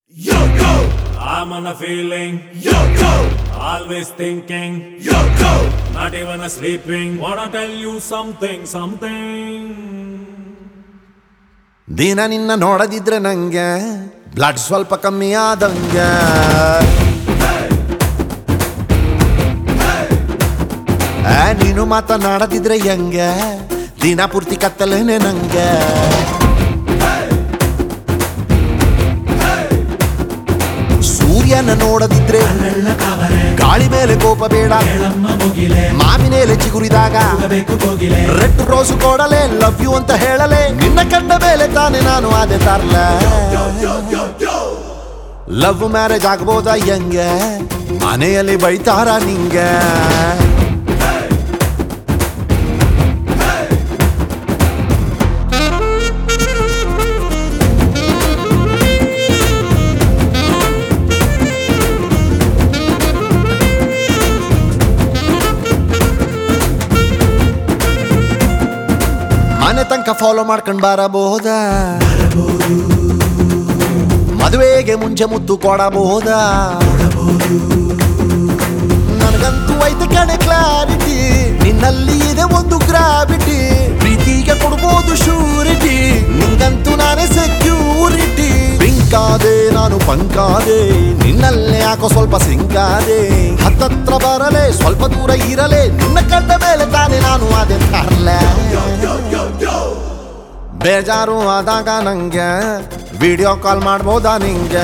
Yo, yo, I'm on a feeling, yo, yo, always thinking, yo, yo. not even a sleeping. Wanna tell you something, something. ದಿನ ನಿನ್ನ ನೋಡದಿದ್ರೆ ನಂಗೆ blood ಸ್ವಲ್ಪ ಕಮ್ಮಿ ಆದಂಗೆ ಆ, ನೀನು ಮಾತನಾಡದಿದ್ರೆ ಹೆಂಗೆ ದಿನ ಪೂರ್ತಿ ಕತ್ತಲೇನೆ ನಂಗೆ ಸೂರ್ಯನ ನೋಡದಿದ್ರೆ ಗಾಳಿ ಮೇಲೆ ಕೋಪ ಬೇಡ ಮಾವಿನೇಲೆ ಚಿಗುರಿದಾಗ ರೆಡ್ ರೋಸು ಕೊಡಲೆ ಲವ್ ಯು ಅಂತ ಹೇಳಲೆ ನಿನ್ನ ಕಂಡ ಮೇಲೆ ತಾನೆ ನಾನು ಅದೇ ತರ್ಲ ಲವ್ ಮ್ಯಾರೇಜ್ ಆಗ್ಬೋದಾ ಹೆಂಗೆ ಮನೆಯಲ್ಲಿ ಬೈತಾರ ನಿಂಗೆ ಮನೆ ತನಕ ಫಾಲೋ ಮಾಡ್ಕೊಂಡ್ ಬರಬಹುದ ಮದುವೆಗೆ ಮುಂಚೆ ಮುತ್ತು ಕೊಡಬಹುದ ನನಗಂತೂ ಐತೆ ಕಣೆ ಕ್ಲಾರಿಟಿ ನಿನ್ನಲ್ಲಿ ಇದೆ ಒಂದು ಗ್ರಾವಿಟಿ ಪ್ರೀತಿಗೆ ಕೊಡ್ಬೋದು ಶೂರಿಟಿ ನಿಂಗಂತೂ ನಾನೇ ಸೆಕ್ಯೂರಿಟಿ ಪಿಂಕಾದೆ ನಾನು ಪಂಕಾದೆ ನಿನ್ನಲ್ಲೇ ಯಾಕೋ ಸ್ವಲ್ಪ ಸಿಂಕಾದೆ ಹತ್ತತ್ರ ಬರಲೆ ಸ್ವಲ್ಪ ದೂರ ಇರಲೆ ನಿನ್ನ ಕಂಡ ಮೇಲೆ ತಾನೆ ನಾನು ಅದೇ ತರ್ಲೆ ಬೇಜಾರು ಆದಾಗ ನಂಗೆ ವಿಡಿಯೋ ಕಾಲ್ ಮಾಡ್ಬೋದಾ ನಿಂಗೆ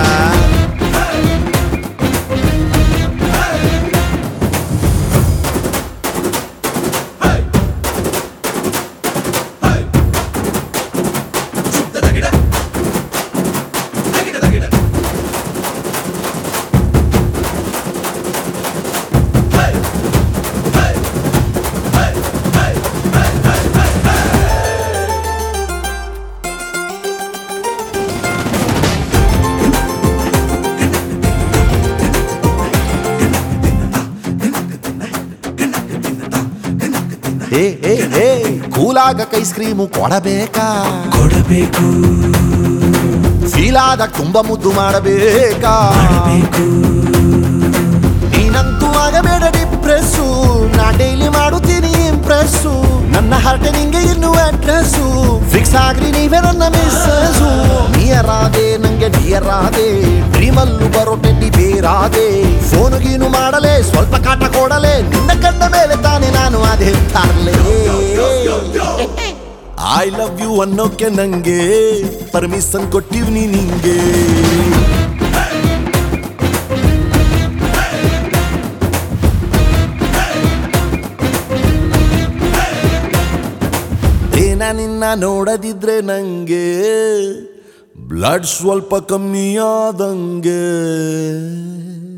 ಏ ಏ ಏ ಕೂಲಾಗಕ್ಕೆ ಐಸ್ ಕ್ರೀಮು ಕೊಡಬೇಕಾ ಕೊಡಬೇಕು ಫೀಲ್ ಆದಾಗ ತುಂಬಾ ಮುದ್ದು ಮಾಡಬೇಕಾ ನೀನಂತೂ ಆಗಬೇಡ ಡಿಪ್ರೆಸ್ಸು ನಾ ಡೈಲಿ ಮಾಡುತ್ತೀನಿ ಇಂಪ್ರೆಸ್ಸು ನನ್ನ ಹಾರ್ಟ್ ನಿಂಗೆ ಇನ್ನು ಅಡ್ರೆಸ್ಸು ಫಿಕ್ಸ್ ಆಗ್ರಿ ನೀವೇ ನನ್ನ ಮಿಸ್ಸು ನಿಯರ್ ಆದೆ ನಂಗೆ ಡಿಯರ್ ಆದೆ ಡ್ರೀಮಲ್ಲೂ ಬರೋ ಟೆಡ್ಡಿ ಬೇರಾದೆ ಫೋನು ಗೀನು ಮಾಡಲೆ ಸ್ವಲ್ಪ ಕಾಟ ಕೊಡಲೆ ನಿನ್ನ ಕಂಡ ಮೇಲೆ ತಾನೆ ನಾನು ಅದೇ ತರ್ಲೆ ಐ ಲವ್ ಯು ಅನ್ನೋಕೆ ನಂಗೆ ಪರ್ಮಿಷನ್ ಕೊಟ್ಟಿವ್ನಿ ನಿಂಗೆ ದಿನ ನಿನ್ನ ನೋಡದಿದ್ರೆ ನಂಗೆ ಬ್ಲಡ್ ಸ್ವಲ್ಪ ಕಮ್ಮಿ ಆದಂಗೆ